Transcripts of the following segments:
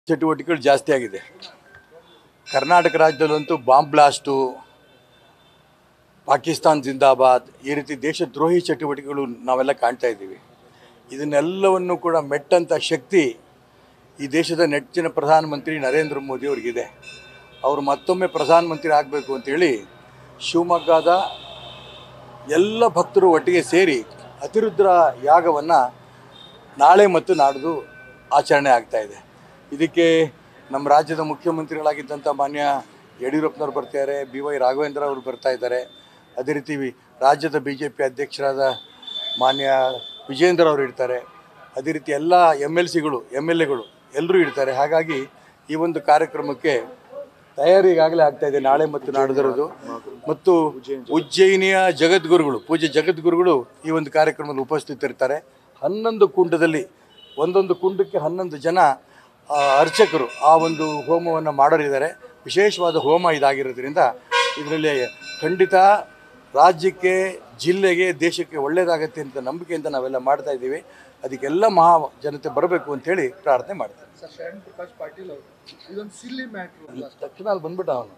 ಚಟುವಟಿಕೆಗಳು ಜಾಸ್ತಿ ಆಗಿದೆ ಕರ್ನಾಟಕ ರಾಜ್ಯದಲ್ಲಂತೂ ಬಾಂಬ್ ಬ್ಲಾಸ್ಟು ಪಾಕಿಸ್ತಾನ್ ಜಿಂದಾಬಾದ್ ಈ ರೀತಿ ದೇಶದ್ರೋಹಿ ಚಟುವಟಿಕೆಗಳು ನಾವೆಲ್ಲ ಕಾಣ್ತಾ ಇದ್ದೀವಿ ಇದನ್ನೆಲ್ಲವನ್ನು ಕೂಡ ಮೆಟ್ಟಂಥ ಶಕ್ತಿ ಈ ದೇಶದ ನೆಚ್ಚಿನ ಪ್ರಧಾನಮಂತ್ರಿ ನರೇಂದ್ರ ಮೋದಿ ಅವ್ರಿಗಿದೆ ಅವರು ಮತ್ತೊಮ್ಮೆ ಪ್ರಧಾನಮಂತ್ರಿ ಆಗಬೇಕು ಅಂತೇಳಿ ಶಿವಮೊಗ್ಗದ ಎಲ್ಲ ಭಕ್ತರು ಒಟ್ಟಿಗೆ ಸೇರಿ ಅತಿರುದ್ರ ಯಾಗವನ್ನು ನಾಳೆ ಮತ್ತು ನಾಡ್ದು ಆಚರಣೆ ಆಗ್ತಾ ಇದೆ ಇದಕ್ಕೆ ನಮ್ಮ ರಾಜ್ಯದ ಮುಖ್ಯಮಂತ್ರಿಗಳಾಗಿದ್ದಂಥ ಮಾನ್ಯ ಯಡಿಯೂರಪ್ಪನವ್ರು ಬರ್ತಾರೆ ಬಿ ವೈ ರಾಘವೇಂದ್ರ ಅವರು ಬರ್ತಾ ಇದ್ದಾರೆ ಅದೇ ರೀತಿ ವಿ- ರಾಜ್ಯದ ಬಿ ಜೆ ಪಿ ಅಧ್ಯಕ್ಷರಾದ ಮಾನ್ಯ ವಿಜೇಂದ್ರ ಅವರು ಇರ್ತಾರೆ ಅದೇ ರೀತಿ ಎಲ್ಲ ಎಮ್ ಎಲ್ ಸಿಗಳು ಎಮ್ ಎಲ್ ಎಗಳು ಎಲ್ಲರೂ ಇರ್ತಾರೆ ಹಾಗಾಗಿ ಈ ಒಂದು ಕಾರ್ಯಕ್ರಮಕ್ಕೆ ತಯಾರಿ ಈಗಾಗಲೇ ಆಗ್ತಾ ಇದೆ ನಾಳೆ ಮತ್ತು ನಾಡಿದರದು ಮತ್ತು ಉಜ್ಜಯಿನಿಯ ಜಗದ್ಗುರುಗಳು ಪೂಜ್ಯ ಜಗದ್ಗುರುಗಳು ಈ ಒಂದು ಕಾರ್ಯಕ್ರಮದಲ್ಲಿ ಉಪಸ್ಥಿತರಿರ್ತಾರೆ ಹನ್ನೊಂದು ಕುಂಡದಲ್ಲಿ ಒಂದೊಂದು ಕುಂಡಕ್ಕೆ ಹನ್ನೊಂದು ಜನ ಆ, ಅರ್ಚಕರು ಆ ಒಂದು ಹೋಮವನ್ನು ಮಾಡೋರಿದ್ದಾರೆ ವಿಶೇಷವಾದ ಹೋಮ ಇದಾಗಿರೋದ್ರಿಂದ ಇದರಲ್ಲಿ ಖಂಡಿತ ರಾಜ್ಯಕ್ಕೆ ಜಿಲ್ಲೆಗೆ ದೇಶಕ್ಕೆ ಒಳ್ಳೆಯದಾಗತ್ತೆ ಅಂತ ನಂಬಿಕೆಯಿಂದ ನಾವೆಲ್ಲ ಮಾಡ್ತಾ ಇದ್ದೀವಿ ಅದಕ್ಕೆಲ್ಲ ಮಹಾ ಜನತೆ ಬರಬೇಕು ಅಂತೇಳಿ ಪ್ರಾರ್ಥನೆ ಮಾಡ್ತೀವಿ ಸರ್ ಶರಣ್ ಪ್ರಕಾಶ್ ಪಾಟೀಲ್ ಅವರು ಇದೊಂದು ಸಿಲ್ಲಿ ಮ್ಯಾಟ್ರು ತಕ್ಷಣ ಅಲ್ಲಿ ಬಂದ್ಬಿಟ್ಟ ಅವನು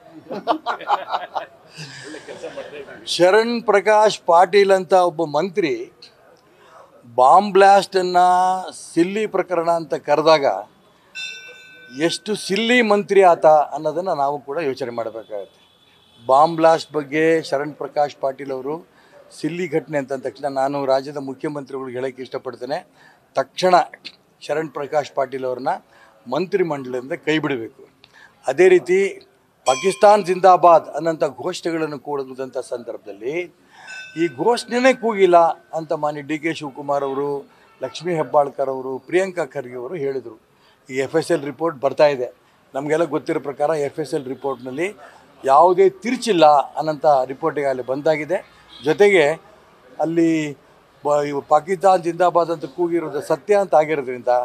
ಶರಣ್ ಪ್ರಕಾಶ್ ಪಾಟೀಲ್ ಅಂತ ಒಬ್ಬ ಮಂತ್ರಿ ಬಾಂಬ್ ಬ್ಲಾಸ್ಟನ್ನು ಸಿಲ್ಲಿ ಪ್ರಕರಣ ಅಂತ ಕರೆದಾಗ ಎಷ್ಟು ಸಿಲ್ಲಿ ಮಂತ್ರಿ ಆತ ಅನ್ನೋದನ್ನು ನಾವು ಕೂಡ ಯೋಚನೆ ಮಾಡಬೇಕಾಗತ್ತೆ ಬಾಂಬ್ ಬ್ಲಾಸ್ಟ್ ಬಗ್ಗೆ ಶರಣ್ ಪ್ರಕಾಶ್ ಪಾಟೀಲ್ ಅವರು ಸಿಲ್ಲಿ ಘಟನೆ ಅಂತ ಅಂದ ತಕ್ಷಣ ನಾನು ರಾಜ್ಯದ ಮುಖ್ಯಮಂತ್ರಿಗಳಿಗೆ ಹೇಳೋಕ್ಕೆ ಇಷ್ಟಪಡ್ತೇನೆ ತಕ್ಷಣ ಶರಣ್ ಪ್ರಕಾಶ್ ಪಾಟೀಲ್ ಅವ್ರನ್ನ ಮಂತ್ರಿಮಂಡಲದಿಂದ ಕೈ ಬಿಡಬೇಕು ಅದೇ ರೀತಿ ಪಾಕಿಸ್ತಾನ್ ಜಿಂದಾಬಾದ್ ಅನ್ನೋಂಥ ಘೋಷಣೆಗಳನ್ನು ಕೂಡಿದಂಥ ಸಂದರ್ಭದಲ್ಲಿ ಈ ಘೋಷಣೆನೇ ಕೂಗಿಲ್ಲ ಅಂತ ಮಾನ್ಯ ಡಿ ಕೆ ಶಿವಕುಮಾರ್ ಅವರು ಲಕ್ಷ್ಮೀ ಹೆಬ್ಬಾಳ್ಕರ್ ಅವರು ಪ್ರಿಯಾಂಕಾ ಖರ್ಗೆ ಅವರು ಹೇಳಿದರು ಈ ಎಫ್ ಎಸ್ ಎಲ್ ರಿಪೋರ್ಟ್ ಬರ್ತಾ ಇದೆ ನಮಗೆಲ್ಲ ಗೊತ್ತಿರೋ ಪ್ರಕಾರ ಎಫ್ ಎಸ್ ಎಲ್ ರಿಪೋರ್ಟ್ನಲ್ಲಿ ಯಾವುದೇ ತಿರುಚಿಲ್ಲ ಅನ್ನೋಂಥ ರಿಪೋರ್ಟಿಗೆ ಅಲ್ಲಿ ಬಂದಾಗಿದೆ ಜೊತೆಗೆ ಅಲ್ಲಿ ಬ ಇವು ಪಾಕಿಸ್ತಾನ್ ಜಿಂದಾಬಾದ್ ಅಂತ ಕೂಗಿರೋದು ಸತ್ಯ ಅಂತ ಆಗಿರೋದ್ರಿಂದ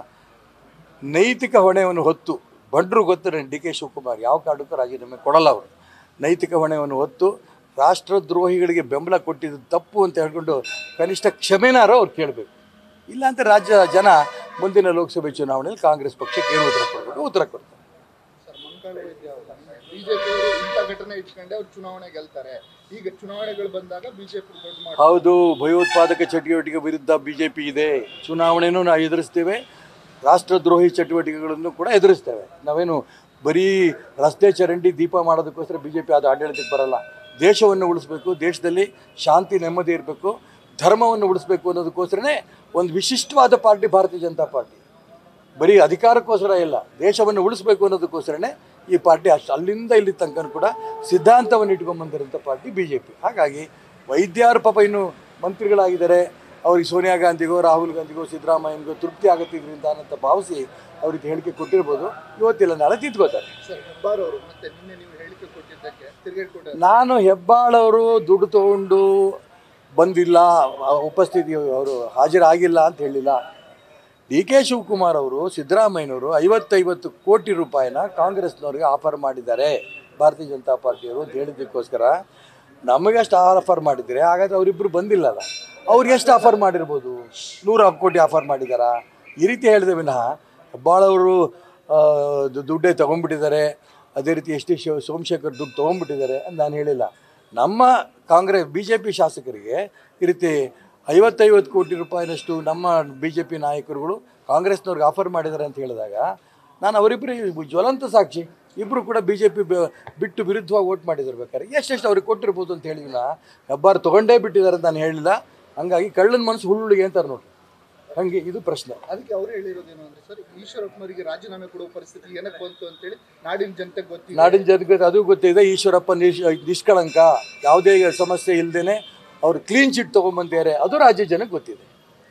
ನೈತಿಕ ಹೊಣೆಯನ್ನು ಹೊತ್ತು ಬಂಡರು ಗೊತ್ತು ಡಿ ಕೆ ಶಿವಕುಮಾರ್ ಯಾವ ಕಾರಣಕ್ಕೂ ರಾಜೀನಾಮೆ ಕೊಡಲ್ಲ ಅವರು ನೈತಿಕ ಹೊಣೆಯನ್ನು ಹೊತ್ತು ರಾಷ್ಟ್ರದ್ರೋಹಿಗಳಿಗೆ ಬೆಂಬಲ ಕೊಟ್ಟಿದ್ದು ತಪ್ಪು ಅಂತ ಹೇಳ್ಕೊಂಡು ಕನಿಷ್ಠ ಕ್ಷಮೆನಾರು ಅವ್ರು ಕೇಳಬೇಕು ಇಲ್ಲಾಂತ ರಾಜ್ಯ ಜನ ಮುಂದಿನ ಲೋಕಸಭೆ ಚುನಾವಣೆಯಲ್ಲಿ ಕಾಂಗ್ರೆಸ್ ಪಕ್ಷಕ್ಕೆ ಏನು ಉತ್ತರ ಕೊಡಬೇಕು ಉತ್ತರ ಕೊಡ್ತಾರೆ ಸರ್ ಮಂಕಾಳ ವೈದ್ಯ ಬಿಜೆಪಿ ಅವರು ಇಂಥ ಘಟನೆ ಇಟ್ಕೊಂಡೆ ಅವ್ರು ಚುನಾವಣೆ ಗೆಲ್ತಾರೆ ಈಗ ಚುನಾವಣೆಗಳು ಬಂದಾಗ ಬಿಜೆಪಿ ದೊಡ್ಡ ಮಾಡಿ ಹೌದು ಭಯೋತ್ಪಾದಕ ಚಟುವಟಿಕೆ ವಿರುದ್ಧ ಬಿ ಜೆ ಪಿ ಇದೆ ಚುನಾವಣೆನೂ ನಾವು ಎದುರಿಸ್ತೇವೆ ರಾಷ್ಟ್ರದ್ರೋಹಿ ಚಟುವಟಿಕೆಗಳನ್ನು ಕೂಡ ಎದುರಿಸ್ತೇವೆ ನಾವೇನು ಬರೀ ರಸ್ತೆ ಚರಂಡಿ ದೀಪ ಮಾಡೋದಕ್ಕೋಸ್ಕರ ಬಿ ಜೆ ಪಿ ಅದು ಆಡಳಿತಕ್ಕೆ ಬರಲ್ಲ ದೇಶವನ್ನು ಉಳಿಸ್ಬೇಕು ದೇಶದಲ್ಲಿ ಶಾಂತಿ ನೆಮ್ಮದಿ ಇರಬೇಕು ಧರ್ಮವನ್ನು ಉಳಿಸ್ಬೇಕು ಅನ್ನೋದಕ್ಕೋಸ್ಕರನೇ ಒಂದು ವಿಶಿಷ್ಟವಾದ ಪಾರ್ಟಿ ಭಾರತೀಯ ಜನತಾ ಪಾರ್ಟಿ ಬರೀ ಅಧಿಕಾರಕ್ಕೋಸ್ಕರ ಇಲ್ಲ ದೇಶವನ್ನು ಉಳಿಸ್ಬೇಕು ಅನ್ನೋದಕ್ಕೋಸ್ಕರನೇ ಈ ಪಾರ್ಟಿ ಅಷ್ಟು ಅಲ್ಲಿಂದ ಇಲ್ಲಿ ತನಕ ಕೂಡ ಸಿದ್ಧಾಂತವನ್ನು ಇಟ್ಕೊಂಡ್ಬಂದಿರೋಂಥ ಪಾರ್ಟಿ ಬಿ ಜೆ ಪಿ ಹಾಗಾಗಿ ವೈದ್ಯರು ಪಾಪ ಇನ್ನು ಮಂತ್ರಿಗಳಾಗಿದ್ದಾರೆ ಅವ್ರಿಗೆ ಸೋನಿಯಾ ಗಾಂಧಿಗೋ ರಾಹುಲ್ ಗಾಂಧಿಗೋ ಸಿದ್ದರಾಮಯ್ಯನಿಗೋ ತೃಪ್ತಿ ಆಗುತ್ತೆ ಇದರಿಂದ ಅನ್ನಂತ ಭಾವಿಸಿ ಅವ್ರಿಗೆ ಹೇಳಿಕೆ ಕೊಟ್ಟಿರ್ಬೋದು ಇವತ್ತಿಲ್ಲ ನಾಳೆ ತಿದ್ಕೋತಾರೆ ಸರ್ ಹೆಬ್ಬಾರ್ ಅವರು ಮತ್ತೆ ನಿನ್ನೆ ನೀವು ಹೇಳಿಕೆ ಕೊಟ್ಟಿದ್ದಕ್ಕೆ ತಿರುಗೇಟ್ ಕೊಟ್ಟ ನಾನು ಹೆಬ್ಬಾಳವರು ದುಡ್ಡು ತಗೊಂಡು ಬಂದಿಲ್ಲ ಆ ಉಪಸ್ಥಿತಿ ಅವರು ಹಾಜರಾಗಿಲ್ಲ ಅಂತ ಹೇಳಿಲ್ಲ ಡಿ ಕೆ ಶಿವಕುಮಾರ್ ಅವರು ಸಿದ್ದರಾಮಯ್ಯನವರು ಐವತ್ತೈವತ್ತು ಕೋಟಿ ರೂಪಾಯಿನ ಕಾಂಗ್ರೆಸ್ನವ್ರಿಗೆ ಆಫರ್ ಮಾಡಿದ್ದಾರೆ ಭಾರತೀಯ ಜನತಾ ಪಾರ್ಟಿಯವರು ಅಂತ ಹೇಳಿದ್ದಕ್ಕೋಸ್ಕರ ನಮಗೆ ಅಷ್ಟು ಆಫರ್ ಮಾಡಿದರೆ ಹಾಗಾದ್ರೆ ಅವರಿಬ್ಬರು ಬಂದಿಲ್ಲಲ್ಲ ಅವ್ರಿಗೆ ಎಷ್ಟು ಆಫರ್ ಮಾಡಿರ್ಬೋದು ನೂರು ಕೋಟಿ ಆಫರ್ ಮಾಡಿದಾರಾ ಈ ರೀತಿ ಹೇಳಿದೆ ವಿನಃ ಹೆಬ್ಬಾಳವರು ಆ, ದು- ದುಡ್ಡೇ ತೊಗೊಂಡ್ಬಿಟ್ಟಿದ್ದಾರೆ ಅದೇ ರೀತಿ ಎಸ್ ಟಿ ಶಿವ ಸೋಮಶೇಖರ್ ದುಡ್ಡು ತೊಗೊಂಡ್ಬಿಟ್ಟಿದ್ದಾರೆ ಅಂತ ನಾನು ಹೇಳಿಲ್ಲ ನಮ್ಮ ಕಾಂಗ್ರೆಸ್ ಬಿ ಜೆ ಪಿ ಶಾಸಕರಿಗೆ ಈ ರೀತಿ ಐವತ್ತೈವತ್ತು ಕೋಟಿ ರೂಪಾಯಿನಷ್ಟು ನಮ್ಮ ಬಿ ಜೆ ಪಿ ನಾಯಕರುಗಳು ಕಾಂಗ್ರೆಸ್ನವ್ರಿಗೆ ಆಫರ್ ಮಾಡಿದ್ದಾರೆ ಅಂತ ಹೇಳಿದಾಗ ನಾನು ಅವರಿಬ್ಬರು ಜ್ವಲಂತ ಸಾಕ್ಷಿ ಇಬ್ಬರು ಕೂಡ ಬಿ ಜೆ ಪಿ ಬಿಟ್ಟು ವಿರುದ್ಧವಾಗಿ ವೋಟ್ ಮಾಡಿದ್ರು ಬೇಕಾದ್ರೆ ಎಷ್ಟೆಷ್ಟು ಅವ್ರಿಗೆ ಕೊಟ್ಟಿರ್ಬೋದು ಅಂತ ಹೇಳಿದ್ನ ಹೆಬ್ಬಾರು ತೊಗೊಂಡೇ ಬಿಟ್ಟಿದ್ದಾರೆ ಅಂತ ನಾನು ಹೇಳಿಲ್ಲ ಹಂಗಾಗಿ ಕಳ್ಳನ ಮನಸ್ಸು ಹುಳ್ಳಿಗೆ ಅಂತಾರೆ ನೋಡಿ ಹಾಗೆ ಇದು ಪ್ರಶ್ನೆ ಅದಕ್ಕೆ ಅವರು ಹೇಳಿರೋದೇನು ಅಂದ್ರೆ ಸರ್ ಈಶ್ವರಪ್ಪನವರಿಗೆ ರಾಜೀನಾಮೆ ಕೊಡುವ ಪರಿಸ್ಥಿತಿ ಏನಕ್ಕೆ ಬಂತು ಅಂತೇಳಿ ನಾಡಿನ ಜನತೆಗೆ ಗೊತ್ತಿದೆ ನಾಡಿನ ಜನಕ್ಕೆ ಅದು ಗೊತ್ತಿದೆ ಈಶ್ವರಪ್ಪ ನಿಶ್ ನಿಷ್ಕಳಂಕ ಯಾವುದೇ ಸಮಸ್ಯೆ ಇಲ್ಲದೇನೆ ಅವ್ರು ಕ್ಲೀನ್ ಚಿಟ್ ತೊಗೊಂಬಂದಿದ್ದಾರೆ ಅದು ರಾಜ್ಯ ಜನಕ್ಕೆ ಗೊತ್ತಿದೆ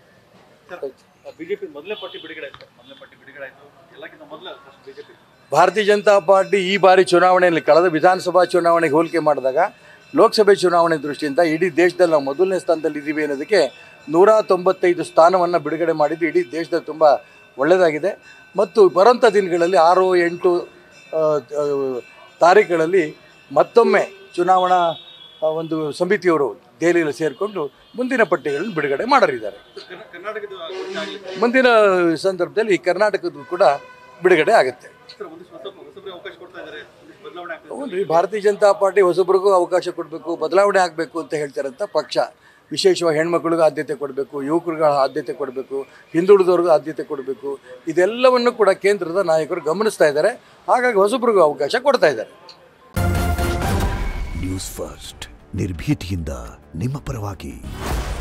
ಬಿಜೆಪಿ ಮೊದಲೇ ಪಟ್ಟಿ ಬಿಡುಗಡೆ ಆಯ್ತು ಮೊದಲೇ ಪಟ್ಟಿ ಬಿಡುಗಡೆ ಆಯ್ತು ಎಲ್ಲಕ್ಕಿಂತ ಮೊದಲು ಬಿಜೆಪಿ ಭಾರತೀಯ ಜನತಾ ಪಾರ್ಟಿ ಈ ಬಾರಿ ಚುನಾವಣೆಯಲ್ಲಿ ಕಳೆದ ವಿಧಾನಸಭಾ ಚುನಾವಣೆಗೆ ಹೋಲಿಕೆ ಮಾಡಿದಾಗ ಲೋಕಸಭೆ ಚುನಾವಣೆ ದೃಷ್ಟಿಯಿಂದ ಇಡೀ ದೇಶದಲ್ಲಿ ನಾವು ಮೊದಲನೇ ಸ್ಥಾನದಲ್ಲಿ ಇದ್ದೀವಿ ಅನ್ನೋದಕ್ಕೆ ನೂರ ತೊಂಬತ್ತೈದು ಸ್ಥಾನವನ್ನು ಬಿಡುಗಡೆ ಮಾಡಿದ್ದು ಇಡೀ ದೇಶದಲ್ಲಿ ತುಂಬ ಒಳ್ಳೆಯದಾಗಿದೆ ಮತ್ತು ಬರೋಂಥ ದಿನಗಳಲ್ಲಿ ಆರು ಎಂಟು ಆ, ಆ, ತಾರೀಖುಗಳಲ್ಲಿ ಮತ್ತೊಮ್ಮೆ ಚುನಾವಣಾ ಆ, ಒಂದು ಸಮಿತಿಯವರು ದೆಹಲಿಯಲ್ಲಿ ಸೇರಿಕೊಂಡು ಮುಂದಿನ ಪಟ್ಟಿಗಳನ್ನು ಬಿಡುಗಡೆ ಮಾಡರಿದ್ದಾರೆ ಕರ್ನಾಟಕದ ಘೋಷಣೆ ಆಗ್ಲಿ ಮುಂದಿನ ಸಂದರ್ಭದಲ್ಲಿ ಕರ್ನಾಟಕದ್ದು ಕೂಡ ಬಿಡುಗಡೆ ಆಗುತ್ತೆ ಸರ್ ಒಂದಿಷ್ಟು ಹೊಸ ಹೊಸಬರಿಗೆ ಅವಕಾಶ ಕೊಡ್ತಾ ಇದ್ದಾರೆ ಒಂದಿಷ್ಟು ಬದಲಾವಣೆ ಆಗ್ತದೆ ಹ್ಞೂ ರೀ ಭಾರತೀಯ ಜನತಾ ಪಾರ್ಟಿ ಹೊಸಬ್ರಿಗೂ ಅವಕಾಶ ಕೊಡಬೇಕು ಬದಲಾವಣೆ ಆಗಬೇಕು ಅಂತ ಹೇಳ್ತಾರಂತ ಪಕ್ಷ ವಿಶೇಷವಾಗಿ ಹೆಣ್ಮಕ್ಳಿಗೂ ಆದ್ಯತೆ ಕೊಡಬೇಕು ಯುವಕರಿಗೂ ಆದ್ಯತೆ ಕೊಡಬೇಕು ಹಿಂದುಳಿದವ್ರಿಗೂ ಆದ್ಯತೆ ಕೊಡಬೇಕು ಇದೆಲ್ಲವನ್ನು ಕೂಡ ಕೇಂದ್ರದ ನಾಯಕರು ಗಮನಿಸ್ತಾ ಇದ್ದಾರೆ ಹಾಗಾಗಿ ಹೊಸಬ್ರಿಗೂ ಅವಕಾಶ ಕೊಡ್ತಾ ಇದ್ದಾರೆ ನ್ಯೂಸ್ ಫಸ್ಟ್ ನಿರ್ಭೀತಿಯಿಂದ ನಿಮ್ಮ ಪರವಾಗಿ